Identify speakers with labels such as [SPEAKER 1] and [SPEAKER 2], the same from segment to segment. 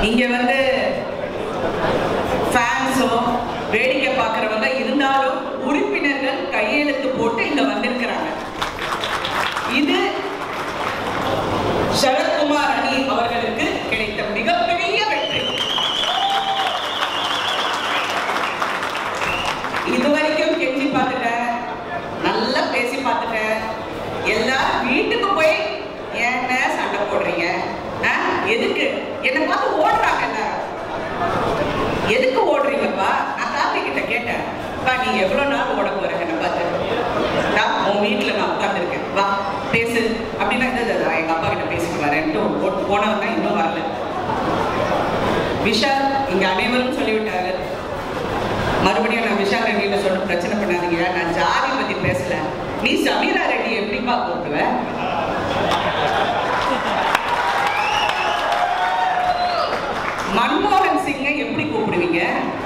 [SPEAKER 1] இங்க வந்து ஃபேன்ஸோ வேடிக்கை பார்க்குறவங்க இருந்தாலும் உறுப்பினர்கள் கையெழுத்து போட்டு இங்க வந்திருக்கிறாங்க இது சரத்குமார் அணி அவர்களுக்கு கிடைத்த மிகப்பெரிய வெற்றி இதுவரைக்கும் கெஞ்சி பார்த்துட்டேன் நல்லா பேசி பார்த்துட்டேன் எல்லாரும் வீட்டுக்கு போய் என்ன சண்டை போடுறீங்க ஆ? எதுக்கு என்னை பார்த்து ஓடுறாங்க எல்லாரும் எதுக்கு ஓடுறீங்கப்பா நான் கார்த்தி கிட்ட கேட்டேன் பா நீ எவ்வளோ நாள் ஓட போற என்னை பார்த்து நான் உன் வீட்டில் நான் உட்காந்துருக்கேன் வா பேசு அப்படின்னா இந்த இந்த, இந்த, எங்க அப்பா கிட்ட பேசிட்டு வரேன்ட்டு ஓ- போனவன் தான் இன்னும் வரல விஷால் இங்க அனைவரும் சொல்லிவிட்டாரு மறுபடியும் நான் விஷால் ரெட்டியில சொல்ல பிரச்சனை பண்ணாதீங்க நான் ஜாதி பத்தி பேசல நீ சமீரா ரெட்டி எப்படிப்பா கூப்பிடுவ மன்மோகன் சிங்கை எப்படி கூப்பிடுவீங்க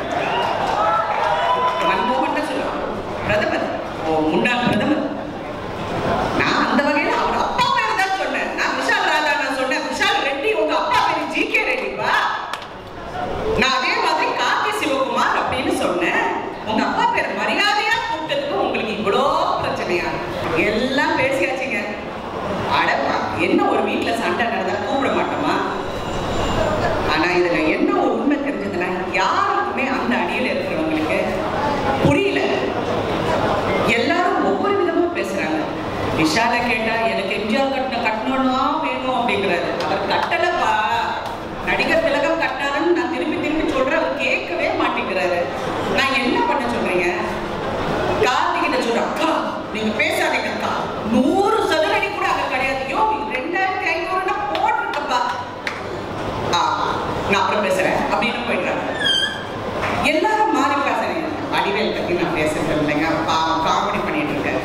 [SPEAKER 1] மன்மோகன் தான் சொல்லுவாங்க பிரதமர் ஓ முன்னாள் பிரதமர் நான் அந்த வகையில அவர் அப்பா பேர் தான் சொன்னேன் நான் விஷால் ராஜா நான் சொன்னேன் விஷால் ரெட்டி உங்க அப்பா பேரு ஜி கே ரெட்டிப்பா நான் அதே மாதிரி கார்த்தி சிவகுமார் அப்படின்னு சொன்னேன் உங்க அப்பா பேர் மரியாதையா கூப்பிட்டதுக்கு உங்களுக்கு இவ்வளோ பிரச்சனையா எல்லாம் பேசியாச்சுங்க அடப்பா என்ன ஒரு வீட்ல சண்டை நடந்தா கூப்பிட மாட்டோமா ஆனா இதுல என்ன ஒரு உண்மை தெரிஞ்சதுன்னா யாருக்குமே அந்த அணியில இருக்கிறவங்களுக்கு புரியல எல்லாரும் ஒவ்வொரு விதமா பேசுறாங்க விஷால கேட்டா எனக்கு எம்ஜிஆர் கட்டின கட்டணும்னா வேணும் அப்படிங்கிறாரு அவர் கட்டலப்பா நடிகர் திலகம் கட்டாருன்னு நான் திருப்பி திருப்பி சொல்றேன் அவர் கேட்கவே மாட்டேங்கிறாரு நான் என்ன பண்ண சொல்றீங்க கார்த்திகிட்ட சொல்றேன் அக்கா நீங்க பேசாதீங்க அக்கா நூறு சதுரடி கூட அங்க கிடையாது யோ ரெண்டாயிரத்தி ஐநூறுனா போட்டிருக்கப்பா ஆ நான் அப்புறம் பேசுறேன் அப்படின்னு போயிடுறாங்க எல்லாரும் மாறி பேசுறீங்க வடிவேல் பத்தி நான் பேசுறது இல்லைங்க பாவம் காமெடி பண்ணிட்டு இருக்கேன்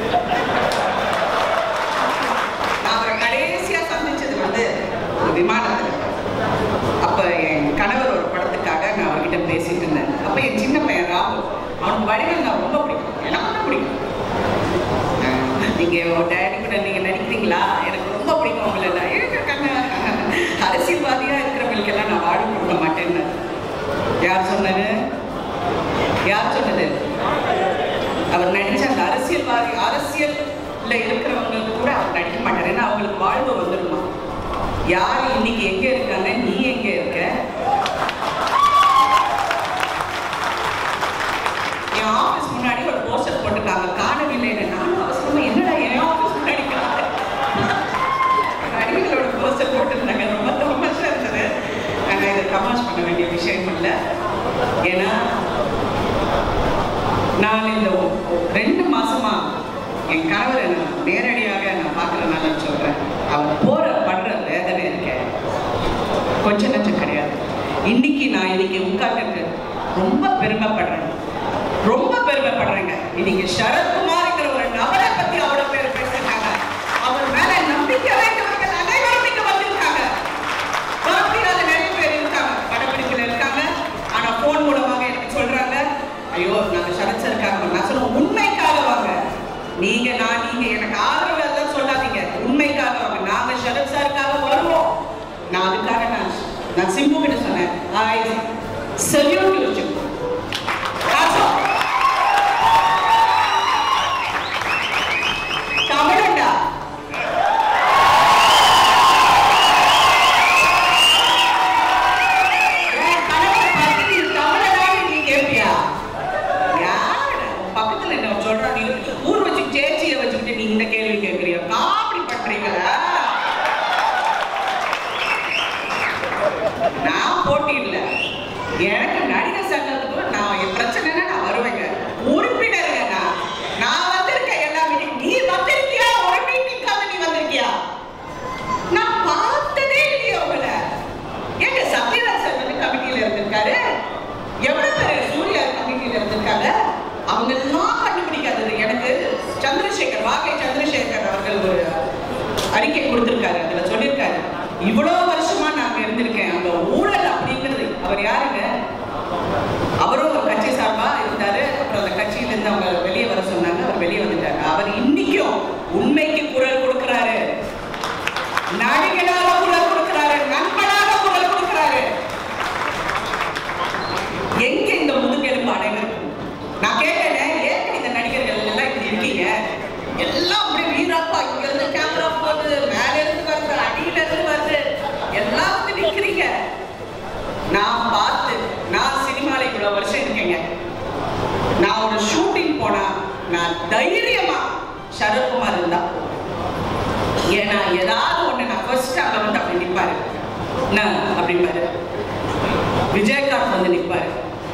[SPEAKER 1] நான் அவரை கடைசியா சந்திச்சது வந்து ஒரு விமானத்துல அப்ப என் கணவர் ஒரு படத்துக்காக நான் அவர்கிட்ட பேசிட்டு இருந்தேன் அப்ப என் சின்ன பையன் ராகுல் அவனுக்கு வடிவேல் நான் ரொம்ப பிடிக்கும் எனக்கு ரொம்ப பிடிக்கும் அஹ் நீங்க டேடி கூட நீங்க நடிக்கிறீங்களா எனக்கு ரொம்ப பிடிக்கும் உங்களை நான் ஏங்க கண்ண அரசியல்வாதியா இருக்கிறவங்களுக்கு எல்லாம் நான் வாழ கொடுக்க மாட்டேன்னு யார் சொன்னது யார் சொன்னது அவர் நடிச்ச அந்த அரசியல்வாதி அரசியல்ல இருக்கிறவங்களுக்கு கூட அவர் நடிக்க மாட்டார் ஏன்னா அவங்களுக்கு வாழ்வு வந்துடுமா யார் இன்னைக்கு எங்க இருக்காங்க நீ எங்க இருக்க என் ஆபீஸ் முன்னாடி ஒரு போஸ்டர் போட்டிருக்காங்க காணவில்லைன்னு நானும் அவசரமா என்னடா என் ஆபீஸ் முன்னாடி காண- நடிகர்களோட போஸ்டர் போட்டிருந்தாங்க ரொம்ப தமாஷா இருந்தது ஆனா இதை தமாஷ் பண்ண வேண்டிய விஷயம் இல்லை ஏன்னா நான் இந்த ஒ- ஒ- ரெண்டு மாசமா என் கணவரை நான் நேரடியாக நான் பார்க்கறதுனால சொல்றேன் அவர் போற படுற வேதனை இருக்கேன் கொஞ்சம் நஞ்சம் கிடையாது இன்னைக்கு நான் இன்னைக்கு உட்கார்ந்துட்டு ரொம்ப பெருமைப்படுறேன் ரொம்ப பெருமைப்படுறேங்க இன்னைக்கு சரத்குமார்ங்கிற ஒரு நபரை பத்தி அவ்வளவு பேர் பேசுறாங்க அவர் மேல நம்பிக்கை வைத்தவர்கள் அனைவரும் இங்க வந்திருக்காங்க பாரதியால நிறைய பேர் இருக்காங்க படப்பிடிப்புல இருக்காங்க ஆனா போன் மூலமாக எனக்கு சொல்றாங்க ஐயோ நாங்க சரத் சாருக்காக நான் சொல்லுவேன் உண்மைக்காக வாங்க நீங்க நான் நீங்க எனக்கு ஆதரவு எல்லாம் சொல்லாதீங்க உண்மைக்காக வாங்க நாங்க சரத் சாருக்காக வருவோம் நான் அதுக்காக நான் நான் சிம்பு கிட்ட சொன்னேன் I salute you Simbu That's all. தமிழண்டா என் கணவரை பார்த்து நீ தமிழனான்னு நீ கேட்பியா? யாருடா? உன் பக்கத்துல என்ன சொல்றான்? நீ ஊர் வச்சு சேச்சியை வச்சுக்கிட்டு நீ இந்த கேள்வி கேட்கறியா? காமெடி பண்றீங்களா? நான் போட்டி இல்ல. எனக்கு நடிகர் சங்கத்துக்கு நான் என் பிரச்சனைன்னா நான் வருவேங்க. உறுப்பினருங்க நான். நான் வந்திருக்கேன் எல்லா meeting. நீ வந்திருக்கியா? ஒரு மீட்டிங்காவது நீ வந்திருக்கியா? நான் பார்த்ததே இல்லையே உங்களை ஏங்க சத்யராஜ் சார் வந்து கமிட்டியில இருந்திருக்காரு எவ்வளவு பேர் சூர்யா கமிட்டியில இருந்திருக்காங்க அவங்க எல்லாம் கண்டுபிடிக்காதது எனக்கு சந்திரசேகர் வாகை சந்திரசேகர் அவர்கள் ஒரு அறிக்கை கொடுத்திருக்காரு அதுல சொல்லியிருக்காரு இவ்வளவு வருஷமா நாங்க இருந்திருக்கேன் அந்த ஊழல் அப்படிங்கிறது அவர் யாருங்க அவரும் ஒரு கட்சி சார்பா இருந்தாரு அப்புறம் அந்த கட்சியில இருந்து அவங்க வெளியே வர சொன்னாங்க அவர் வெளியே வந்துட்டாரு அவர் இன்னைக்கும் உண்மைக்கு குரல் கொடுக்கிறாரு நடிகனாக குரல் கொடுக்கிறாரு நண்பனாக குரல் கொடுக்கிறாரு என்ன அப்படிம்பாரு விஜயகாந்த் வந்து நிற்பாரு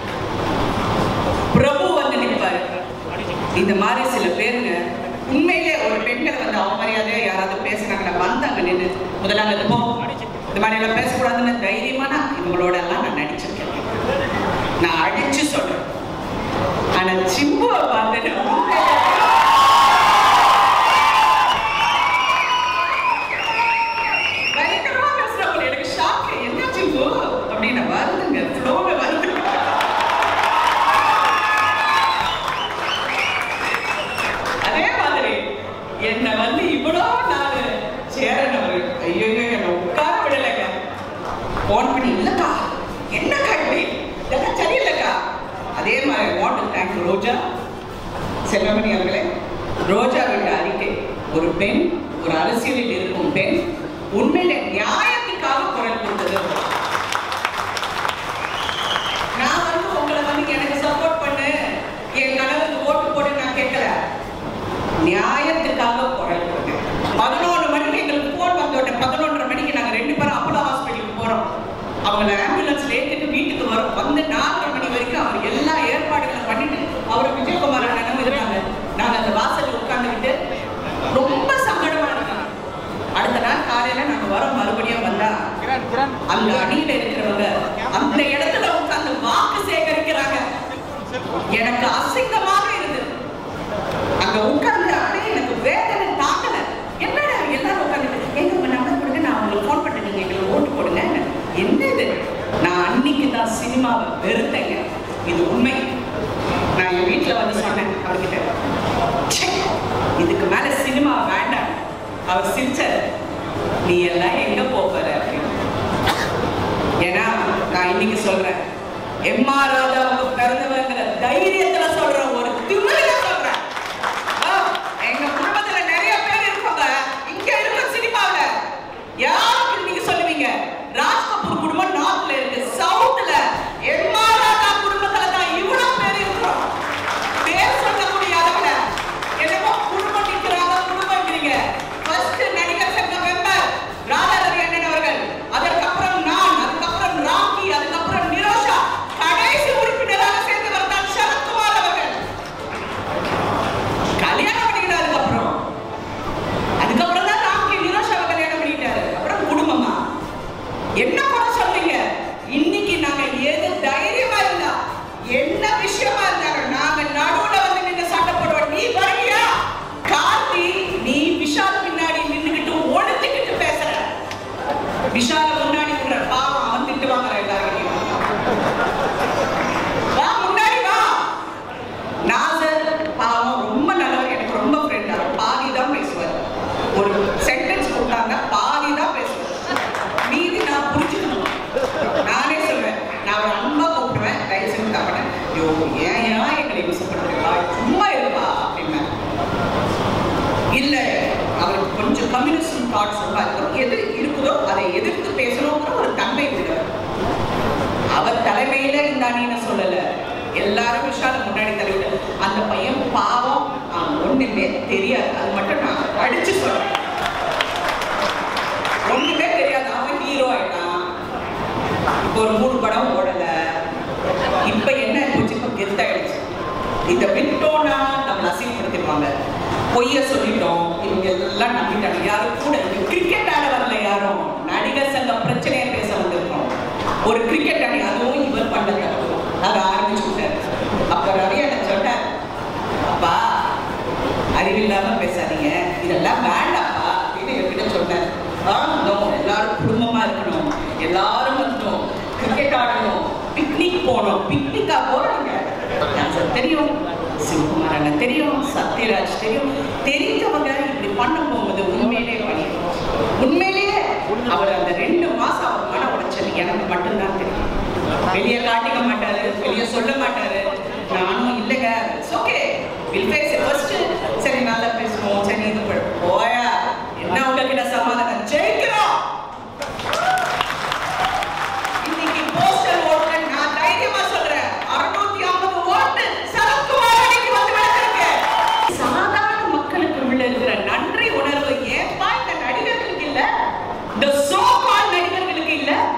[SPEAKER 1] பிரபு வந்து நிற்பாரு இந்த மாதிரி சில பேருங்க உண்மையிலே ஒரு பெண்களை வந்து அவமரியாதையா யாராவது பேசுனாங்கன்னா வந்தாங்க நின்று முதலாங்க இது போ இந்த மாதிரி எல்லாம் பேசக்கூடாதுன்னு தைரியமா நான் இவங்களோட எல்லாம் நான் நடிச்சிருக்கேன் நான் அடிச்சு சொல்றேன் ஆனா சிம்புவை பார்த்து நான் உண்மையிலே பயங்கரமா பேசுறாங்க எனக்கு ஷாக் என்ன சிம்பு அப்படின்னு வருதுங்க ஃப்ளோல வருது அதே மாதிரி என்னை வந்து இவ்வளோ நாள் சேரனவர் ஐயோ என்னை உட்கார விடலைங்க ஃபோன் பண்ணி இல்லைக்கா என்னக்கா இப்படி இதெல்லாம் சரியில்லைக்கா அதே மாதிரி வாண்ட் தேங்க் ரோஜா செல்வமணி அவர்களே ரோஜா விட்ட அறிக்கை ஒரு பெண் ஒரு அரசியலில் இருக்கும் பெண் உண்மையில நியாயத்துக்காக குரல் கொடுத்தது நான் வந்து உங்களை வந்து எனக்கு சப்போர்ட் பண்ணு என் கணவருக்கு ஓட்டு போட்டு நான் கேட்கல நியாயத்துக்காக குரல் கொடுத்தேன் பதினொன்று மணிக்கு எங்களுக்கு ஃபோன் வந்த உடனே பதினொன்றரை மணிக்கு நாங்கள் ரெண்டு பேரும் அப்போலோ ஹாஸ்பிட்டலுக்கு போகிறோம் அவங்கள ஆம்புலன்ஸ்ல ஏற்றிட்டு வீட்டுக்கு வரும் வந்து நாலரை மணி வரைக்கும் அவர் எல்லா ஏற்பாடுகளும் பண்ணிட்டு அவர் விஜயகுமார் அண்ணனும் இருந்தாங்க நாங்கள் அந்த வாசல்ல உட்காந்துக்கிட்டு ரொம்ப சங்கடமா இருக்காங்க அடுத்த நாள் காலையில நாங்க வரோம் மறுபடியும் வந்தா அந்த அணியில இருக்கிறவங்க அந்த இடத்துல உட்கார்ந்து வாக்கு சேகரிக்கிறாங்க எனக்கு அசிங்கமாக இருந்தது அங்க உட்கார்ந்து அப்படியே எனக்கு வேதனை தாங்கல என்னடா எல்லாரும் உட்கார்ந்து எங்க உங்க நம்பர் கொடுங்க நான் உங்களுக்கு ஃபோன் பண்ணி நீங்க எங்களுக்கு ஓட்டு போடுங்க என்ன இது நான் அன்னைக்கு தான் சினிமாவை வெறுத்தேங்க இது உண்மை நான் என் வீட்டுல வந்து சொன்னேன் அவர்கிட்ட "ச்சே, இதுக்கு மேல சினிமா வேண்டாம் அவர் சிரிச்சார் நீ எல்லாம் எங்க போகிற அப்படின்னு ஏன்னா நான் இன்னைக்கு சொல்றேன் எம்ஆர் ராதாவுக்கு பிறந்தவங்கிற தைரியத்துல சொல்றேன் ஒரு திமிரில சொல்றேன் ஆ, எங்க குடும்பத்துல நிறைய பேர் இருப்பாங்க இங்க இருக்க சினிமாவுல யாருக்கு நீங்க சொல்லுவீங்க ராஜ் கபூர் குடும்பம் நார்த்ல இருக்கு சவுத்ல எம்ஆர் ராதா குடும்பத்துல தான் இவ்வளவு பேர் இருக்கிறோம் பேர் சொல்லக்கூடிய அளவுல என்னமோ குடும்பம் நிற்கிறாங்க குடும்பம்ங்கிறீங்க ஃபர்ஸ்ட் நடிகர் சங்க மெம்பர் ராதாரவி அண்ணன் அவர்கள் அதற்கப்புறம் நான் அதுக்கப்புறம் ராக்கி அதுக்கப்புறம் நிரோஷா கடைசி உறுப்பினராக சேர்ந்தவர் தான் சரத்குமார் அவர்கள் கல்யாணம் பண்ணிக்கிட்டு அதுக்கப்புறம் அதுக்கப்புறம் தான் ராக்கி நிரோஷாவை கல்யாணம் பண்ணிட்டாரு அப்புறம் குடும்பமா என்ன பண்ண சொல்றீங்க இன்னைக்கு நாங்க எது தைரியமா இருந்தா என்ன விஷயமா இருந்தாலும் நாங்க நடுவுல வந்து நின்று சண்டை போடுவோம் நீ வருவியா கார்த்தி நீ விஷால் பின்னாடி நின்னுகிட்டு ஒழுத்துக்கிட்டு பேசுற விஷால முன்னாடி நின்ற பாவம் அவன் திட்டு வாங்குற எல்லாரையும் வா முன்னாடி வா நாசர் பாவம் ரொம்ப நல்லவர் எனக்கு ரொம்ப ஃப்ரெண்ட் அவர் பாதி தான் பேசுவார் ஒரு சென்டென்ஸ் கொடுத்தாங்க பாதி தான் பேசுவார் மீதி நான் புரிஞ்சுக்கணும் நானே சொல்வேன் நான் ஒரு அன்பா கூப்பிடுவேன் தயவு செஞ்சு தப்பன ஐயோ ஏன் ஏன் எங்களை யூஸ்படுத்துறா சும்மா இருப்பா அப்படின்னா இல்ல அவருக்கு கொஞ்சம் கம்யூனிஸ்ட் தாட்ஸ் ரொம்ப அதிகம் எது இருக்குதோ அதை எதிர்த்து பேசணுங்கிற ஒரு தன்மை உள்ளவர் அவர் தலைமையில இந்த அணின்னு சொல்லல எல்லாரும் விஷால முன்னாடி தலைவர் அந்த பையன் பாவம் அவன் ஒண்ணுமே தெரியாது அது மட்டும் நான் அடிச்சு சொல்றேன் ஒண்ணுமே தெரியாது அவன் ஹீரோ ஆயிட்டான் இப்போ ஒரு மூணு படம் ஓடல இப்ப என்ன போச்சு இப்ப கெத்தாயிடுச்சு இத விட்டோம்னா நம்ம அசிங்கப்படுத்திடுவாங்க பொய்ய சொல்லிட்டோம் இவங்க எல்லாம் நம்பிட்டாங்க யாரும் கூட கிரிக்கெட் ஆட வரல யாரும் நடிகர் சங்க பிரச்சனையை பேச வந்திருக்கோம் ஒரு கிரிக்கெட் அணி அதுவும் இவர் பண்ண தப்பு அதை ஆரம்பிச்சு விட்டார் அப்ப ரவி அண்ணன் சொன்னார் அப்பா அறிவில்லாம பேசாதீங்க இதெல்லாம் வேண்டாப்பா அப்படின்னு என்கிட்ட சொன்னார் ஆனந்தம் எல்லாரும் குடும்பமா இருக்கணும் எல்லாரும் வந்துட்டோம் கிரிக்கெட் ஆடணும் பிக்னிக் போனோம் பிக்னிக்கா போறாங்க எனக்கு தெரியும் சிவகுமார் அண்ணன் தெரியும் சத்யராஜ் தெரியும் தெரிஞ்சவங்க இப்படி பண்ண போகும்போது உண்மையிலேயே பண்ணிடுவோம் உண்மையிலேயே அவர் அந்த ரெண்டு மாசம் அவர் மன உடைச்சல் எனக்கு மட்டும்தான் தெரியும் வெளியே காட்டிக்க மாட்டாரு வெளியே சொல்ல மாட்டாரு நானும் இல்லைங்க ஓகே வில் ஃபேஸ் ஃபர்ஸ்ட் சரி நல்லா பேசுவோம் சரி இது பண்ணு. போயா என்ன உங்ககிட்ட சமாதானம் ஜெயிக்கிறோம் இன்னைக்கு போஸ்டல் ஓட்டு நான் தைரியமா சொல்றேன் அறுநூத்தி ஐம்பது ஓட்டு சரத்குமார் அன்னைக்கு வந்து விழுந்திருக்கு சாதாரண மக்களுக்கு உள்ள இருக்கிற நன்றி உணர்வு ஏன்பா இந்த நடிகர்களுக்கு இல்ல இந்த சோ நடிகர்களுக்கு இல்ல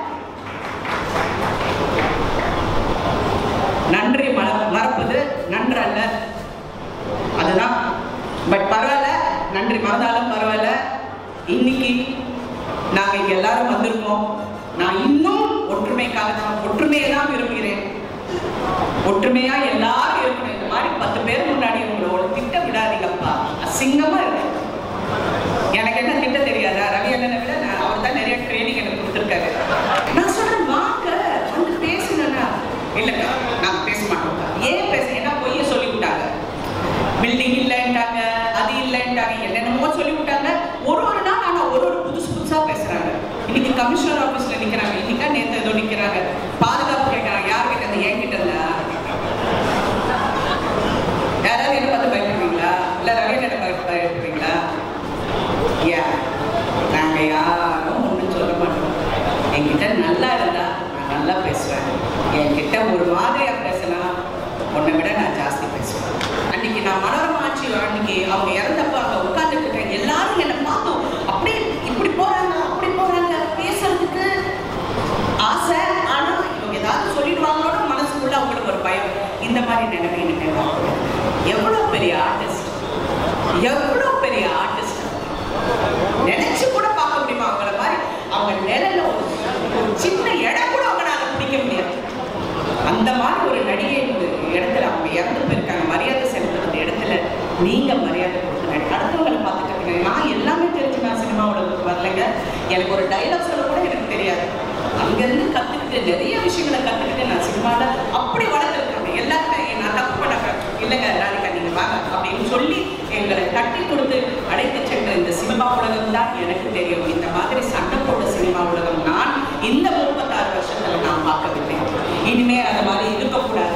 [SPEAKER 1] ஒற்றுமைக்காக தான் ஒற்றுமையை தான் விரும்புகிறேன் ஒற்றுமையா எல்லாரும் இருக்கணும் இந்த மாதிரி பத்து பேர் முன்னாடி உங்களோட திட்ட விடாதீங்கப்பா அசிங்கமா இருக்கு எனக்கு என்ன திட்ட தெரியாதா ரவி அண்ணனை விட நான் அவர் தான் நிறைய ட்ரைனிங் எனக்கு கொடுத்துருக்காரு நான் சொல்றேன் வாங்க வந்து பேசுனா இல்லைங்க நான் பேச மாட்டோம் ஏன் பேச ஏன்னா பொய்ய சொல்லி விட்டாங்க பில்டிங் இல்லைன்ட்டாங்க அது இல்லைன்ட்டாங்க என்னென்னமோ சொல்லி விட்டாங்க ஒரு ஒரு நாள் ஆனா ஒரு ஒரு புதுசு புதுசா பேசுறாங்க இன்னைக்கு கமிஷனர் ஆபீஸ்ல நிக்கிறாங்க இன்னைக்கா நேத்து ஏதோ நிக்கிறாங்க பாதுகாப்பு கேட்கறாங்க யார் கிட்ட இருந்து என் கிட்ட இருந்தா யாராவது என்ன பார்த்து பயப்படுவீங்களா இல்ல ரவி என்ன பார்த்து பயப்படுவீங்களா யா நாங்க யாரும் ஒன்றும் சொல்ல மாட்டோம் என்கிட்ட நல்லா இருந்தா நான் நல்லா பேசுவேன் என்கிட்ட ஒரு மாதிரியா பேசலாம் உன்னை விட நான் ஜாஸ்தி பேசுவேன் அன்னைக்கு நான் மனோரமா ஆட்சி அன்னைக்கு அவங்க இறந்தப்ப அங்க உட்கார்ந்துட்டு எல்லாரும் என்னை பார்த்தோம் அப்படியே இப்படி போறாங்க அப்படி போறாங்க பேசுறதுக்கு ஆசை ஆனா இவங்க ஏதாவது சொல்லிடுவாங்களோட மனசுக்குள்ள அவங்களுக்கு ஒரு பயம் இந்த மாதிரி நிலைமை எனக்கு வரக்கூடாது. எவ்வளவு பெரிய ஆர்டிஸ்ட் எவ்வளவு பெரிய ஆர்டிஸ்ட் நினைச்சு கூட பார்க்க முடியுமா அவங்கள மாதிரி அவங்க நிலையில ஒரு ஒரு சின்ன இடம் கூட அவங்களால பிடிக்க முடியாது அந்த மாதிரி ஒரு நடிகை ஒரு இடத்துல அவங்க இறந்து போயிருக்காங்க மரியாதை செலுத்துற இடத்துல நீங்க மரியாதை கொடுத்து நடி அடுத்தவங்களை பார்த்துட்டு நான் எல்லாமே தெரிஞ்சு நான் சினிமா உலகத்துக்கு வரலைங்க எனக்கு ஒரு டைலாக் சொல்ல கூட எனக்கு தெரியாது அங்கிருந்து கத்துக்கிட்டு நிறைய விஷயங்களை கத்துக்கிட்டு நான் சினிமாவில் அப்படி வளர்த்துருக்காங்க எல்லாருமே நான் தப்பு பண்ண இல்லைங்க ராதிகா நீங்க வாங்க அப்படின்னு சொல்லி எங்களை தட்டி கொடுத்து அழைத்து சென்ற இந்த சினிமா உலகம் தான் எனக்கு தெரியும் இந்த மாதிரி சண்டை போட்ட சினிமா உலகம் நான் இந்த முப்பத்தாறு வருஷத்துல நான் பார்க்கவில்லை இனிமே அந்த மாதிரி இருக்கக்கூடாது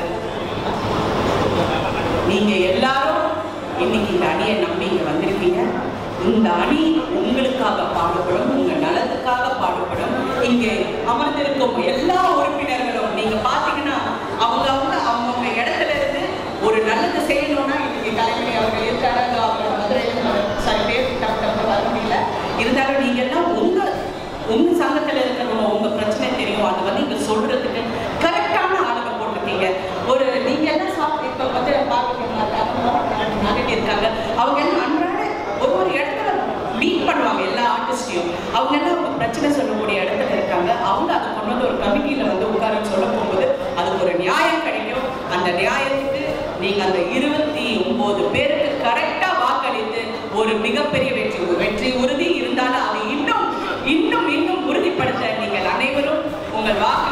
[SPEAKER 1] நீங்க எல்லாரும் இன்னைக்கு இந்த அணியை நம்பி இங்க வந்திருக்கீங்க இந்த அணி உங்களுக்காக பாடுபடும் உங்க நலத்துக்காக பாடுபடும் இங்கே அமர்ந்திருக்கும் எல்லா உறுப்பினர்களும் நீங்க பாத்தீங்கன்னா அவங்க அவங்க அவங்கவுங்க இடத்துல இருந்து ஒரு நல்லது செய்யணும்னா இன்னைக்கு தலைமை அவர்கள் இருக்காரு அவர் மதுரையில் சில பேர் டப்பு டப்பு வர முடியல இருந்தாலும் நீங்க எல்லாம் உங்க உங்க சங்கத்துல இருக்கிறவங்க உங்க பிரச்சனை தெரியும் அது வந்து இங்க சொல்றதுக்கு கரெக்டான ஆளுங்க போட்டிருக்கீங்க ஒரு நீங்க எல்லாம் சாப்பிட்டு இப்ப வந்து பாக்கிட்டு இருக்காங்க அவங்க எல்லாம் அன்றாட ஒரு ஒரு இடத்துல மீட் பண்ணுவாங்க எல்லா ஆர்டிஸ்டையும் அவங்க எல்லாம் அவங்க பிரச்சனை சொல்லக்கூடிய இடத்துல இருக்காங்க அவங்க அதை கொண்டு வந்து ஒரு கமிட்டியில வந்து உட்கார சொல்ல போகும்போது அதுக்கு ஒரு நியாயம் கிடைக்கும் அந்த நியாயத்துக்கு நீங்க அந்த இருபத்தி ஒன்பது பேருக்கு கரெக்டா வாக்களித்து ஒரு மிகப்பெரிய வெற்றி வெற்றி உறுதி இருந்தாலும் அது இன்னும் இன்னும் இன்னும் உறுதிப்படுத்த நீங்கள் அனைவரும் உங்கள் வாக்கு